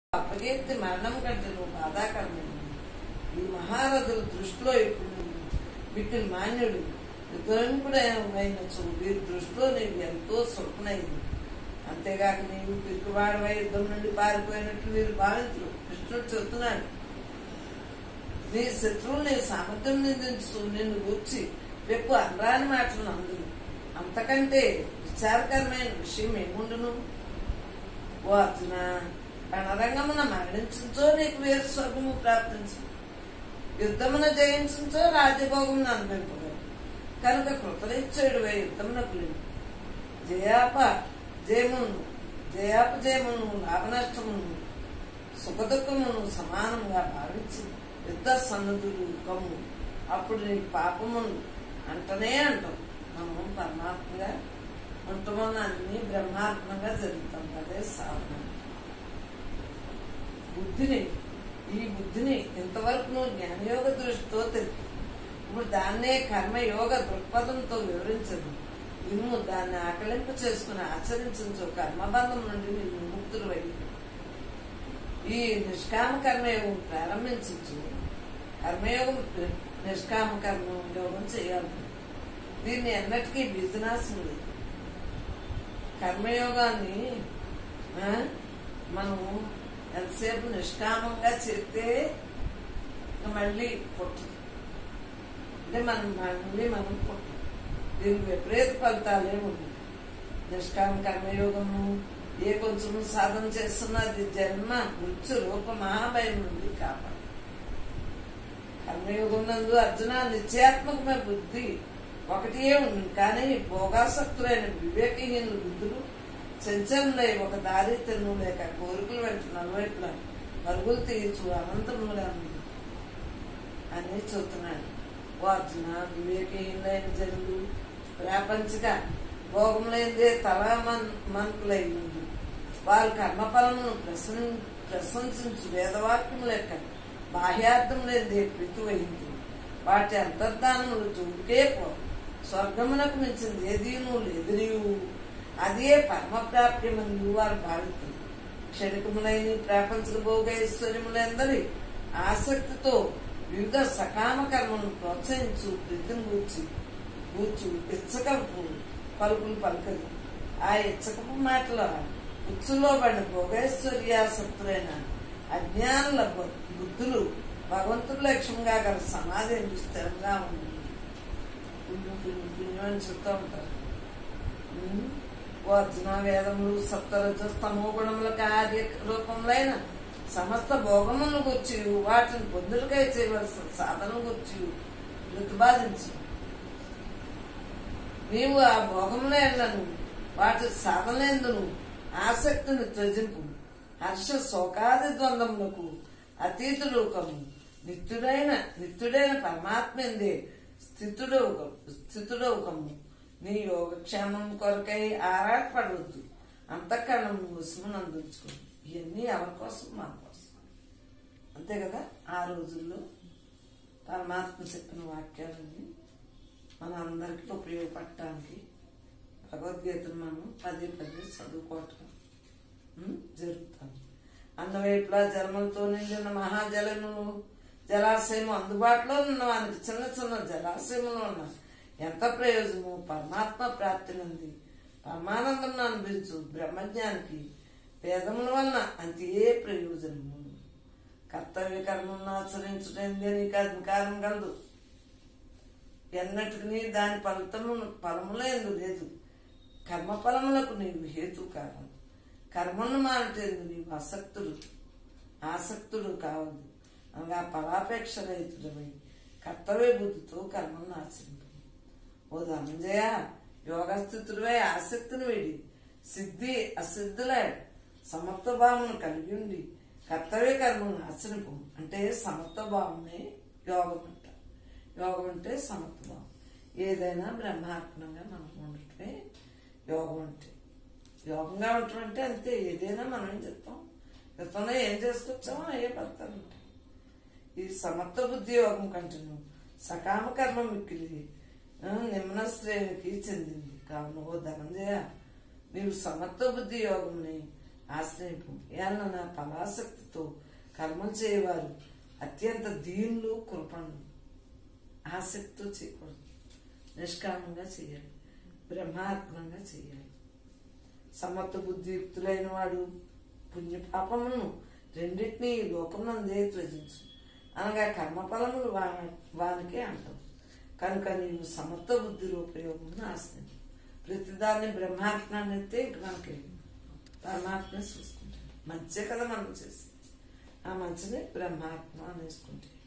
అపకీర్తి మరణం కంటే నువ్వు బాధాకరమైన ఈ మహారథుల దృష్టిలో ఇప్పుడు నువ్వు బిడ్డలు మాన్యుడు వికలంకుడైన వీరి దృష్టిలో నీవు ఎంతో సుఖనైంది అంతేగాక నీవు పిరికివాడవై యుద్ధం నుండి పారిపోయినట్లు వీరు భావించరు కృష్ణుడు చెప్తున్నాడు నీ శత్రువులు నీ సామర్థ్యం నిందించు నిన్ను గూర్చి రేపు అనరాని మాటలు అందును అంతకంటే విచారకరమైన విషయం ఏముండును ఓ అర్జున రణరంగమున మరణించుంచో నీకు వీర స్వర్గము ప్రాప్తించు యుద్ధమున జయించుంచో రాజ్యభోగమును అనుభవింపగలరు కనుక కృతనిచ్చేడు యుద్ధమునకు లేవు జయాప జయమును జయాప జయమును లాభనష్టమును సుఖదుఖమును సమానంగా భావించి యుద్ధ సన్నదులు కమ్ము అప్పుడు నీ పాపమును అంటనే అంటాం మనం పరమాత్మగా ఉంటమన్న అన్ని బ్రహ్మాత్మగా జరుగుతాం అదే సాధన బుద్ధిని ఈ బుద్ధిని ఇంతవరకు నువ్వు జ్ఞానయోగ దృష్టితో తెలుపు ఇప్పుడు దాన్నే కర్మయోగ దృక్పథంతో వివరించదు విను దాన్ని ఆకలింపు చేసుకుని ఆచరించు కర్మబంధం నుండి నీ విముక్తులు ఈ నిష్కామ కర్మయోగం ప్రారంభించు కర్మయోగం నిష్కామ కర్మ యోగం చేయాలి దీన్ని ఎన్నటికీ బిజినెస్ ఉంది కర్మయోగాన్ని ఆ, మనము ఎంతసేపు నిష్కామంగా చేస్తే ఇక మళ్ళీ పుట్టదు అంటే మనం మళ్ళీ మనం పుట్టం దీనికి విపరీత ఫలితాలే ఉన్నాయి నిష్కామ కర్మయోగము ఏ కొంచెం సాధన చేస్తున్నది జన్మ మృత్యు రూప మహాభయం నుండి కాపాడు కర్మయోగం నందు అర్జున నిశ్చయాత్మకమైన బుద్ధి ఒకటియే ఉంది కానీ భోగాసక్తులైన వివేకహీనుల బుద్ధులు చంచలై ఒక దారి తెన్ను లేక కోరికలు వెంట నలువైపులా పరుగులు తీయచ్చు అనంతములుగా ఉంది అని చెబుతున్నాడు ఓ అర్జున వివేకహీనులైన జనులు ప్రాపంచిక భోగములైందే తల మంతులై ఉంది వారి కర్మఫలమును ప్రశం ప్రశంసించు వేదవాక్యం లెక్క బాహ్యార్థం లేదే ప్రీతి వహించు వాటి అంతర్ధానములు చూపుకే పో స్వర్గమునకు మించింది ఏదీ నువ్వు లేదు నీవు అదే పరమప్రాప్యమని వారు భావిస్తుంది క్షణికములైన ప్రాపంచిక భోగైశ్వర్యములందరి ఆసక్తితో వివిధ సకామ కర్మను ప్రోత్సహించు ప్రీతిని గూర్చి కూర్చు ఇచ్చక పలుకులు పలకదు ఆ ఇచ్చకపు మాటల ఉచ్చులో పడిన భోగైశ్వర్యాసక్తులైన అజ్ఞానుల బు- బుద్ధులు భగవంతుడి లక్ష్యంగా గల సమాధి ఎందుకు స్థిరంగా ఉంది పుణ్యం పుణ్యం పుణ్యం అని చెప్తూ ఉంటారు ఉమ్. ఓ అర్జున వేదములు సప్తరజ స్తమో గుణముల కార్య రూపములైన సమస్త భోగములను గుర్చి వాటిని పొందులకై చేయవలసిన సాధన గుర్చి ప్రతిపాదించు నీవు ఆ భోగములను వాటి సాధనలేందును ఆసక్తిని త్యజింపు హర్ష శోకాది ద్వంద్వములకు అతీతులోకము నిత్యుడైన నిత్యుడైన పరమాత్మందే స్థితుడోకము స్థితుడోకము నీ యోగక్షేమం కొరకై ఆరాటపడవద్దు అంతఃకరణం ముసుమునందుకో ఇవన్నీ ఎవరి కోసం మన కోసం అంతే కదా ఆ రోజుల్లో పరమాత్మ చెప్పిన వాక్యాలన్నీ మన అందరికీ ఉపయోగపడటానికి భగవద్గీతను మనం పదే పదే చదువుకోవటం ఉం, జరుగుతాం అందవైపులా జలములతో నిండిన మహాజలను జలాశయం అందుబాటులో ఉన్న వానికి చిన్న చిన్న జలాశయంలో ఉన్న ఎంత ప్రయోజనము పరమాత్మ ప్రాప్తి నుండి పరమానందం అనుభవించు బ్రహ్మజ్ఞానికి వేదముల వలన అంతే ప్రయోజనము కర్తవ్య కర్మలను ఆచరించడం నీకు అధికారం కలదు ఎన్నటికి దాని ఫలితము ఫలములందు లేదు కర్మ ఫలములకు నీవు హేతు కాదు కర్మను మానటేందు నీవు ఆసక్తుడు ఆసక్తుడు కావద్దు అనగా ఫలాపేక్ష రహితుడమై కర్తవ్య బుద్ధితో కర్మను ఆచరింపు ఓ ధనంజయ యోగస్థితుడివై ఆసక్తిని వేడి సిద్ధి అసిద్ధులాడు సమత్వ భావమును కలిగి ఉండి కర్తవ్య కర్మను ఆచరింపు అంటే సమత్వ భావమే యోగం అంట యోగం అంటే సమత్వం ఏదైనా బ్రహ్మార్పణంగా మనం ఉండటమే యోగం అంటే యోగంగా ఉండటం అంటే అంతే ఏదైనా మనం ఏం చెప్తాం గతంలో ఏం చేసుకొచ్చామో అయ్యే ఫలితాలు ఉంటాయి ఈ సమత్వ బుద్ధి యోగం కంటును సకామ కర్మ మిక్కిలి ఆ, నిమ్న శ్రేణికి చెందింది కావున ఓ ధనంజయ నీవు సమత్వ బుద్ధి యోగంని ఆశ్రయింపు ఏళ్ళ నా ఫలాసక్తితో కర్మం చేయవారు అత్యంత దీనులు కృపణులు ఆసక్తితో చేయకూడదు నిష్కామంగా చేయాలి బ్రహ్మాత్మంగా చేయాలి సమర్థ బుద్ధియుక్తులైన వాడు పుణ్యపాపమును రెండింటినీ ఈ లోకమందే త్వజించు అనగా కర్మఫలములు వా వానికే అంటావు కనుక నీవు సమర్థ బుద్ధి ఉపయోగమును ఆశ్రయించు ప్రతిదాన్ని బ్రహ్మాత్మాన్ని ఎత్తే ఇంక మనకి పరమాత్మ చూసుకుంటాడు మంచే కదా మనం చేసి ఆ మంచిని బ్రహ్మాత్మ అనేసుకుంటే